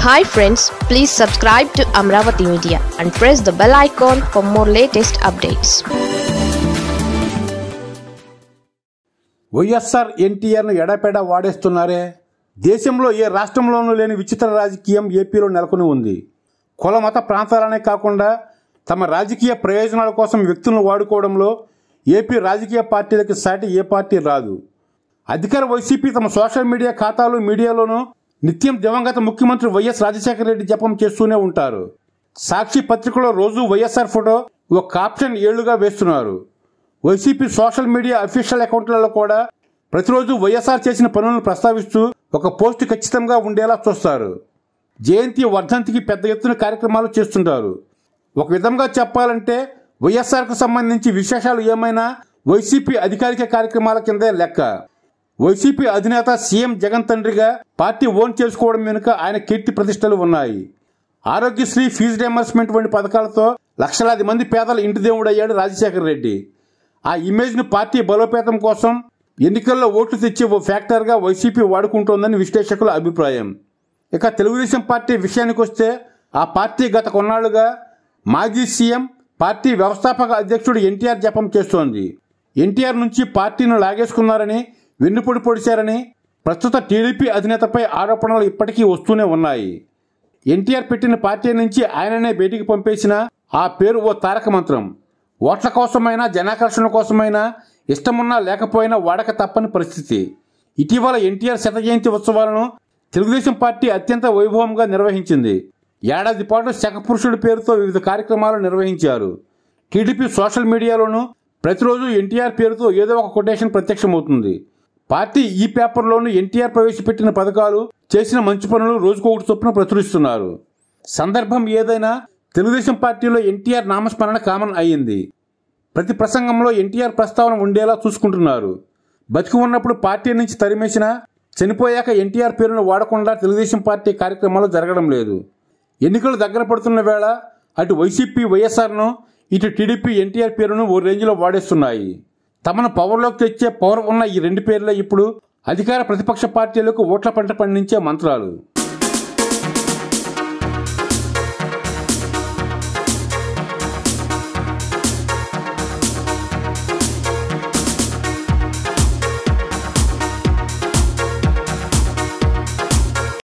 hi friends please subscribe to Amaravati media and press the bell icon for more latest updates YSR ఎన్టీఆర్ను ఎడాపెడా వాడేస్తున్నారే దేశంలో ఏ రాష్ట్రంలోనూ లేని విచిత్ర రాజకీయం ఏపీలో నెలకొని ఉంది కుల మత ప్రాంతాలనే కాకుండా తమ రాజకీయ ప్రయోజనాల కోసం వ్యక్తులను వాడుకోవడంలో ఏపీ రాజకీయ పార్టీలకు సాటి ఏ పార్టీ రాదు అధికార వైసీపీ తమ సోషల్ మీడియా ఖాతాలు మీడియాలోనూ నిత్యం దివంగత ముఖ్యమంత్రి వైఎస్ రాజశేఖర రెడ్డి జపం చేస్తూనే ఉంటారు సాక్షి పత్రికలో రోజు వైఎస్ఆర్ ఫోటో ఒక కాప్షన్ ఏళ్లుగా వేస్తున్నారు వైసీపీ సోషల్ మీడియా అఫీషియల్ అకౌంట్లలో కూడా ప్రతిరోజు వైఎస్ఆర్ చేసిన పనులను ప్రస్తావిస్తూ ఒక పోస్ట్ ఖచ్చితంగా ఉండేలా చూస్తారు జయంతి వర్ధంతికి పెద్ద ఎత్తున కార్యక్రమాలు చేస్తుంటారు ఒక విధంగా చెప్పాలంటే వైఎస్ఆర్కు సంబంధించి విశేషాలు ఏమైనా వైసీపీ అధికారిక కార్యక్రమాల కిందే లెక్క వైసీపీ అధినేత సీఎం జగన్ తండ్రిగా పార్టీ ఓన్ చేసుకోవడం వెనుక ఆయన కీర్తి ప్రతిష్టలు ఉన్నాయి ఆరోగ్యశ్రీ ఫీజు రియంబర్స్మెంట్ వంటి పథకాలతో లక్షలాది మంది పేదల ఇంటి దేవుడు అయ్యాడు రాజశేఖర రెడ్డి ఆ ఇమేజ్ను పార్టీ బలోపేతం కోసం ఎన్నికల్లో ఓట్లు తెచ్చే ఓ ఫ్యాక్టర్గా వైసీపీ వాడుకుంటోందని విశ్లేషకుల అభిప్రాయం ఇక తెలుగుదేశం పార్టీ విషయానికి వస్తే ఆ పార్టీ గత కొన్నాళ్లుగా మాజీ సీఎం పార్టీ వ్యవస్థాపక అధ్యక్షుడు ఎన్టీఆర్ జపం చేస్తోంది ఎన్టీఆర్ నుంచి పార్టీని లాగేసుకున్నారని వెన్నుపొడి పొడిచారని ప్రస్తుత టీడీపీ అధినేతపై ఆరోపణలు ఇప్పటికీ వస్తూనే ఉన్నాయి ఎన్టీఆర్ పెట్టిన పార్టీ నుంచి ఆయననే బయటికి పంపేసిన ఆ పేరు ఓ తారక మంత్రం ఓట్ల కోసమైనా జనాకర్షణ కోసమైనా ఇష్టమున్నా లేకపోయినా వాడక తప్పని పరిస్థితి ఇటీవల ఎన్టీఆర్ శత జయంతి ఉత్సవాలను తెలుగుదేశం పార్టీ అత్యంత వైభవంగా నిర్వహించింది ఏడాది పాటు శకపురుషుడి పేరుతో వివిధ కార్యక్రమాలు నిర్వహించారు టీడీపీ సోషల్ మీడియాలోనూ ప్రతిరోజు ఎన్టీఆర్ పేరుతో ఏదో ఒక కొటేషన్ ప్రత్యక్షమవుతుంది పార్టీ ఈ పేపర్లోనూ ఎన్టీఆర్ ప్రవేశపెట్టిన పథకాలు చేసిన మంచి పనులు రోజుకొకటి చొప్పున ప్రచురిస్తున్నారు సందర్భం ఏదైనా తెలుగుదేశం పార్టీలో ఎన్టీఆర్ నామస్మరణ కామన్ అయ్యింది ప్రతి ప్రసంగంలో ఎన్టీఆర్ ప్రస్తావన ఉండేలా చూసుకుంటున్నారు బతికి ఉన్నప్పుడు పార్టీ నుంచి తరిమేసిన చనిపోయాక ఎన్టీఆర్ పేరును వాడకుండా తెలుగుదేశం పార్టీ కార్యక్రమాలు జరగడం లేదు ఎన్నికలు దగ్గర పడుతున్న వేళ అటు వైసీపీ వైఎస్ఆర్ను ఇటు టీడీపీ ఎన్టీఆర్ పేరును ఓ రేంజ్లో వాడేస్తున్నాయి తమను పవర్లోకి తెచ్చే పవర్ ఉన్న ఈ రెండు పేర్లే ఇప్పుడు అధికార ప్రతిపక్ష పార్టీలకు ఓట్ల పంట పండించే మంత్రాలు